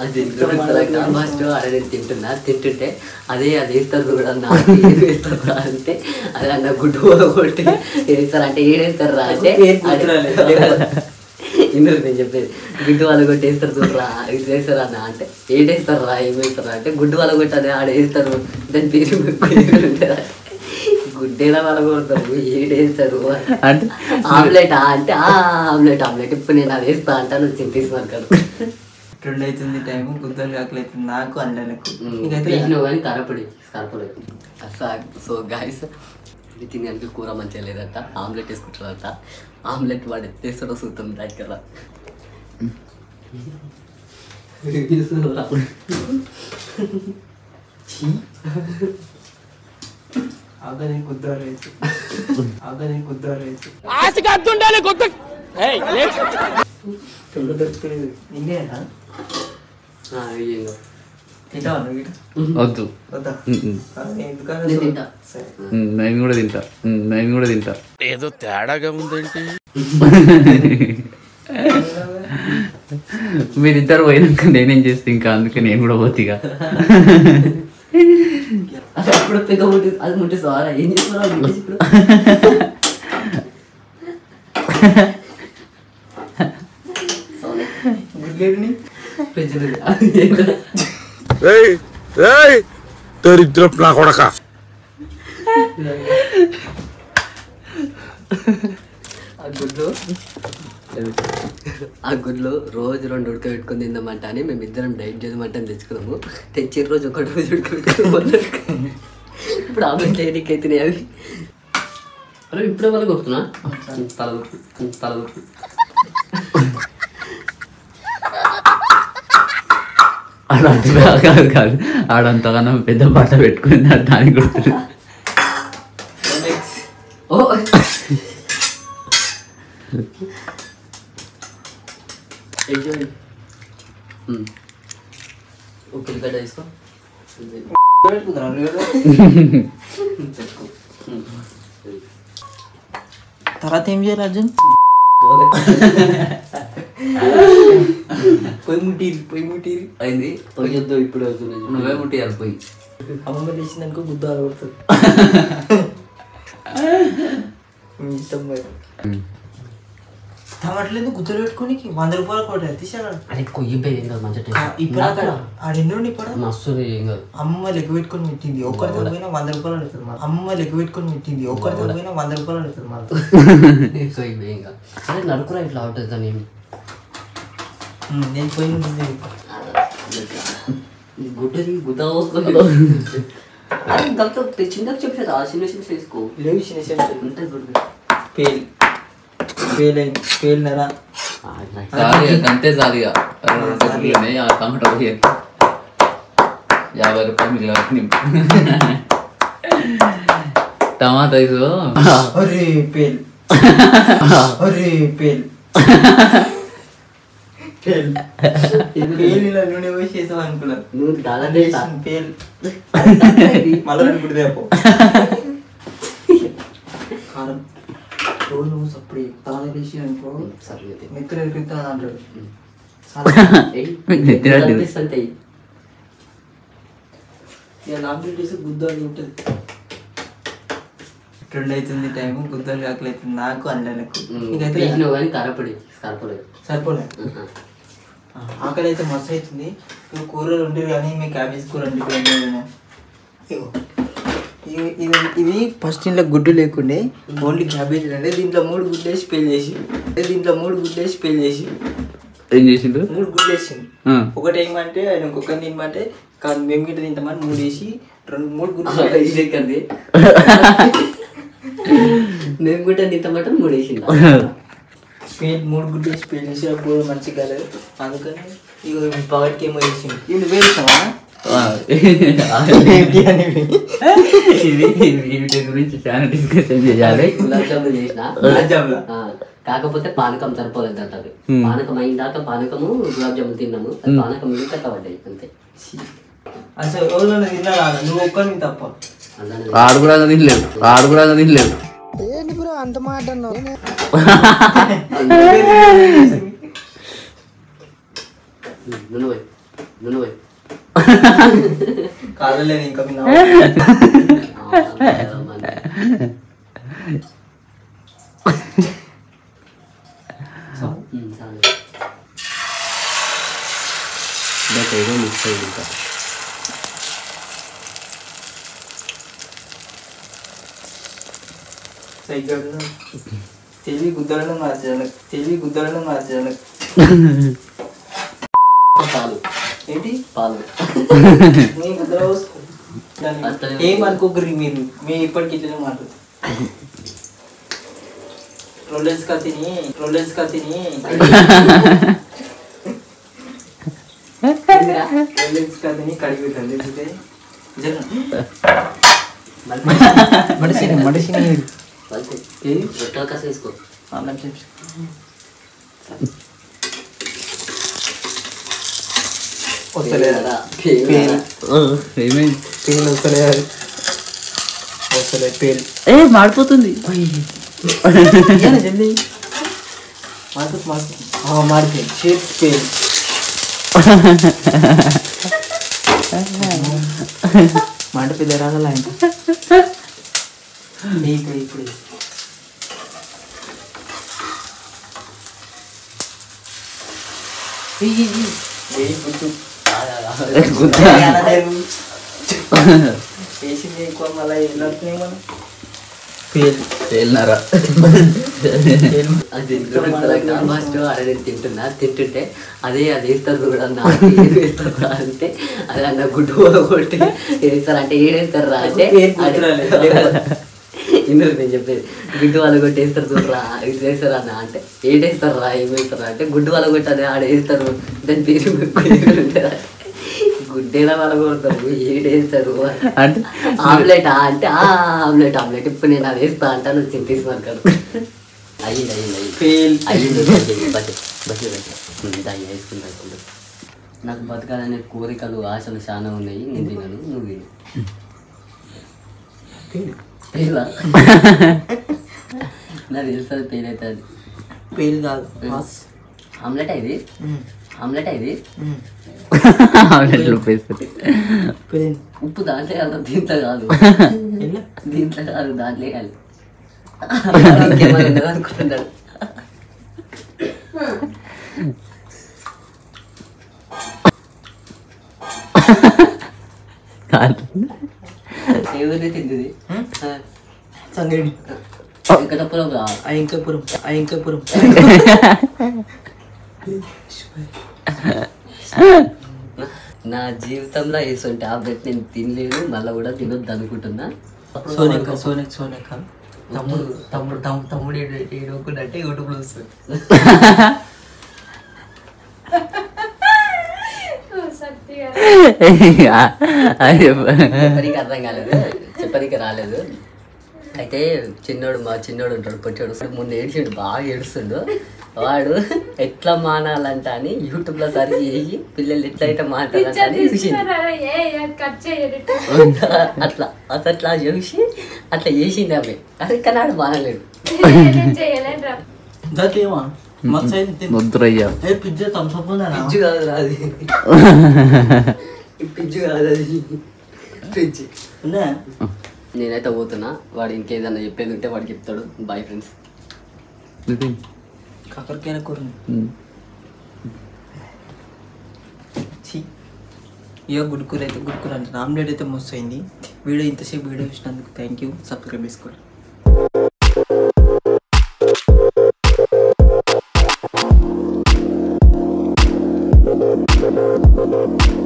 అది ఫస్ట్ అదే నేను తింటున్నా తింటుంటే అదే అది వేస్తారు కూడా నాకు ఏం వేస్తారు రా అంటే అదే అన్న గుడ్డు కొట్టి వేస్తారు అంటే ఏడేస్తారు రా అంటే పేరు గుర్తురాలేదు. ఇందులో నేను చెప్పేది గుడ్డు వాళ్ళ కొట్టి వేస్తారు చూడరా ఇది వేస్తారు అన్న అంటే ఏడేస్తారు రా ఏం వేస్తారు అంటే గుడ్డు వాళ్ళ కొట్టి అదే ఆడ వేస్తారు దాని పేరు పేరు ఉంటుందా? గుడ్డేలా వాళ్ళ కొడతారు ఏడేస్తారు అంటే ఆమ్లెట్ అంటే ఆ ఆమ్లెట్ ఆమ్లెట్ ఇప్పుడు నేను అది వేస్తా అంటాను చింతేసి కదా రెండు అవుతుంది టైం గుద్దలు ఆకలి అవుతుంది నాకు అన్నలకు ఇంకైతే తీసినావు కానీ కరపడి కరపడి సో గాయస్ ఇది తినడానికి కూర మంచిగా లేదంట ఆమ్లెట్ వేసుకుంటారంట ఆమ్లెట్ వాడు ఎత్తేస్తాడో సూతం దగ్గర ఆగని గుద్దాలు అయితే ఆగని గుద్దాలు అయితే చూడ దొరుకుతలేదు నిన్నేనా తింటావా నువ్వు ఇటు? వద్దు వద్దా ఉమ్, ఉమ్. ఆ, నేను ఎందుకన్నా నేను సో- తింటా. సరే ఉమ్, నేను కూడా తింటా ఉమ్, నేను కూడా తింటా ఏదో తేడాగా ఉందేంటి మీరిద్దరు పోయినాక నేనేం చేస్తే ఇంకా అందుకే నేను కూడా పోతిగా అసలు అప్పుడు పెద్ద ముట్టి అది ముట్టి సారా ఏం చేస్తున్నారు అది ముట్టేసి ఇప్పుడు గుడ్లేడిని ఫ్రిడ్జ్ ఏయ్ ఏయ్ దరిద్రపు నా కొడక ఆ గుడ్లు ఆ గుడ్లు రోజు రెండు ఉడకబెట్టుకుని తిందామంట అని మేము ఇద్దరం డైట్ చేద్దామంటే అని తెచ్చుకున్నాము తెచ్చిన రోజు ఒక రోజు ఉడకబెట్టుకున్నాము ఇప్పుడు ఆమ్లెట్ ఏడికి అవుతున్నాయి అవి అరే ఇప్పుడే వాళ్ళకి కొడుతున్నా తల కొట్టు, తల కొట్టు. ఆడంతగా కాదు కాదు ఆడంతగానో పెద్ద పాట పెట్టుకుని దానికి గుర్తు ఓ ఎంజాయ్ ఒక ఉల్లిగడ్డ తీసుకో పెట్టుకుందా పెట్టుకో తర్వాత ఏం చేయాలి అర్జున్ పొయ్యి ముట్టిరి పొయ్యి ముట్టిరి అయింది పోయొద్దు ఇప్పుడు అవుతుంది నువ్వే ముట్టియాలి పోయి అమ్మమ్మ లేచిందనుకో గుద్ద కొడుతుంది మీ ఇష్టం మరి టమాటలేదు గుద్దలు పెట్టుకోనికి వంద రూపాయలు కూడా తీసారా అరే కొయ్యి పోయి ఏం కాదు మంచి ఇప్పుడు అక్కడ ఆ రెండు ఇప్పుడు మస్తు ఏం కాదు అమ్మ లెక్క పెట్టుకొని పెట్టింది ఒక్కరితో పోయినా వంద రూపాయలు అడుగుతుంది మరి అమ్మ లెక్క పెట్టుకొని పెట్టింది ఒక్కరితో పోయినా వంద రూపాయలు అడుగుతుంది మరి కొయ్యి పోయి ఏం కాదు అరే నడుకురా ఇట్లా అవుతుంది దాన్ని ఏమి నేను పోయి ఉంటుంది గుడ్డది గుద్ద చిన్నగా చెప్పేది ఆ చిన్న చిన్న చేసుకో లేవు చిన్న చిన్న ఉంటుంది గుడ్డు పేల్ పేల్ అయింది పేలినరా చాలు ఇక, అంతే చాలు ఇక. రెండు రోజులు ఉన్నాయి, ఆ టమాటా పోయి యాభై రూపాయలు మిగిలిన టమాటా ఇదిగో అరే పేల్ అరే పేల్ పేల్ పేల్ ఇలా నూనె పోసి చేసాం అనుకున్నాను నువ్వు దాదా వేసిన పేల్ మళ్ళీ ఇప్పుడు తేపో కారం రోజు నువ్వు సప్పుడు తాళ వేసి అనుకో సరే మిత్రులు ఎదుగుతా అంటాడు నెత్తిరాడు. అనిపిస్తుంటే ఇక లాంబ్లెట్ వేసి గుద్దాలు ఉంటుంది రెండు అవుతుంది టైం గుద్దలు ఆకలి అవుతుంది నాకు అన్నలకు ఇంకైతే తీసినావు కానీ కరపడి కరపడి సరిపోలే ఆకలి అయితే మస్తు అవుతుంది ఇప్పుడు కూరలు ఉండేవి కానీ మీ క్యాబేజ్ కూర వండుకోలేము ఇగో ఇవి ఇది ఇవి ఫస్ట్ ఇంట్లో గుడ్డు లేకుండే ఓన్లీ క్యాబేజ్ ఉండే దీంట్లో మూడు గుడ్లు వేసి పెళ్లి చేసి దీంట్లో మూడు గుడ్లు వేసి పెళ్లి చేసి ఏం చేసిండు మూడు గుడ్లు వేసింది ఆ. ఒకటి ఏమంటే ఆయన ఇంకొకటి తినమంటే కాదు మేము గిట్ట తింటామని మూడు వేసి రెండు మూడు గుడ్లు ఇది ఎక్కడిది మేము కూడా తింటామంటే మూడు వేసిందా పేల్ మూడు గుడ్లు వేసి పెళ్లి చేసి అప్పుడు మంచిగా కాలేదు అందుకని ఇక పవర్కి ఏమో వేసింది ఇవి నువ్వే వేస్తావా ఆ. ఏంటి అనేవి ఇది ఇది వీటి గురించి చాలా డిస్కషన్ చేయాలి గులాబ్ జామున్ చేసిన గులాబ్ జాములా? ఆ, కాకపోతే పానకం సరిపోలేదు అంటారు పానకం అయిన దాకా పానకము గులాబ్ జామున్ తిన్నాము అది పానకం మీద కట్టబడ్డాయి అంతే అసలు ఎవరైనా తిన్నారా నువ్వు ఒక్కరిని తప్ప అలానే ఆడు కూడా తినలేవు ఆడు కూడా తినలేవు నువ్వు పోయి. నువ్వు పోయి. కాదలేదు ఇంకా మీ ఆ, మన. ఉమ్, చాలు. ఇంకా ఏదో మిక్స్ అయింది ఇంకా సైకిల్ తెలివి గుద్దలను మార్చాలి తెలివి గుద్దలను మార్చాలి పాలు ఏంటి పాలు నీ గుద్దల పోసుకో. దాన్ని అట్లనే ఏమనుకోకరి మీరు మీ ఇప్పటికి ఇట్లనే మాట్లాడు రోలెన్స్ కత్తిని రోలెన్స్ కత్తిని రోలెన్స్ కత్తిని కడిగి పెట్టండి లేకపోతే జర మడిసిని మడిసిని మంచి ఏది రొట్టెల కాస వేసుకో అన్నం చెప్పు వస్తలేదా పేరు. పేరు ఏమైంది పేలు వస్తలేదు వస్తలేదు పేలు ఏ మాడిపోతుంది ఇయ్యాల జల్దీ మార్పు మార్పు మార్పు షేప్ పేలు మాట పెద్ద రాగల ఇంకా ఇప్పుడు ఇప్పుడు వేయి గుర్తు వేసింది ఎక్కువ మళ్ళీ వెళ్ళొస్తున్నాయి మనం పేలు తేలినారా అది ఫస్ట్ అదే నేను తింటున్నా తింటుంటే అదే అది వేస్తారు కూడా అన్న ఏది వేస్తారు రా అంటే అది అన్న గుడ్డు కూడా కొట్టి వేస్తారు అంటే ఏడేస్తారు రా అంటే పేరు గుర్తురాలేదు. ఇందులో నేను చెప్పేది గుడ్డు వాళ్ళ కొట్టి వేస్తారు చూడరా ఇది వేస్తారు అన్న అంటే ఏడేస్తారు రా ఏం వేస్తారు అంటే గుడ్డు వాళ్ళ కొట్టి అదే ఆడ వేస్తారు దాని పేరు ఉంటుంది గుడ్డేలా వాళ్ళ కొడతారు ఏడేస్తారు అంటే ఆమ్లెట్ అంటే ఆ ఆమ్లెట్ ఆమ్లెట్ ఇప్పుడు నేను అది వేస్తా అంటాను చింతేసి మనకాడు అయ్యింది అయ్యింది అయ్యింది పేల్ అయ్యింది బట్ బట్ దాన్ని వేసుకుంటా ఇప్పుడు నాకు బతకాలనే కోరికలు ఆశలు చాలా ఉన్నాయి నేను తినను నువ్వు తిను పేలా నాకు తెలుస్తుంది పేరు అవుతుంది పేల్ కాదు మాస్ ఆమ్లెట్ ఇది ఆమ్లెట్ ఇది ఆమ్లెట్లు పేస్తుంది పేల్ ఉప్పు దాంట్లో కాదు దీంట్లో కాదు ఎలా దీంట్లో కాదు దాంట్లో వేయాలి ఇంకేమైనా ఉన్నదా అనుకుంటున్నాడు కాదు ఎవరిని తింది సంగడి వెంకటపురం రా అయంకపురం అయంకపురం నా జీవితంలో వేసుంటే టాబ్లెట్ నేను తినలేదు మళ్ళీ కూడా తినొద్దు అనుకుంటున్నా సోనిక సోనిక సోనిక తమ్ముడు తమ్ముడు తమ్ముడు తమ్ముడు ఏడుకుంటే యూట్యూబ్లో వస్తుంది చెప్పడానికి అర్థం కాలేదు చెప్పడానికి రాలేదు అయితే చిన్నోడు మా చిన్నోడు ఉంటాడు పొచ్చాడు ముందు ఏడిచిండు బాగా ఏడుస్తుండు వాడు ఎట్లా మానాలంట అని యూట్యూబ్ లో సర్చ్ చేసి పిల్లలు ఎట్లా అయితే మాట్లాడాలంట అని చూసిండు అట్లా అట్లా అట్లా చూసి అట్లా చేసింది ఆమె అది కానీ ఆడు మానలేడు దాతేమా మస్తు ముద్రయ్యా ఏ పిజ్జా థమ్స్అప్ ఉందా పిజ్జు కాదు అది పిజ్జు కాదు అది పిజ్జు ఉందా నేనైతే పోతున్నా వాడు ఇంకేదన్నా చెప్పేది ఉంటే వాడు చెప్తాడు బాయ్ ఫ్రెండ్స్ కాకరకాయ కూర ఛీ ఇక గుడ్ కూర అయితే గుడ్ కూర అంటే ఆమ్లెట్ అయితే మస్తు అయింది వీడియో ఇంతసేపు వీడియో చూసినందుకు థ్యాంక్ యూ సబ్స్క్రైబ్ చేసుకోండి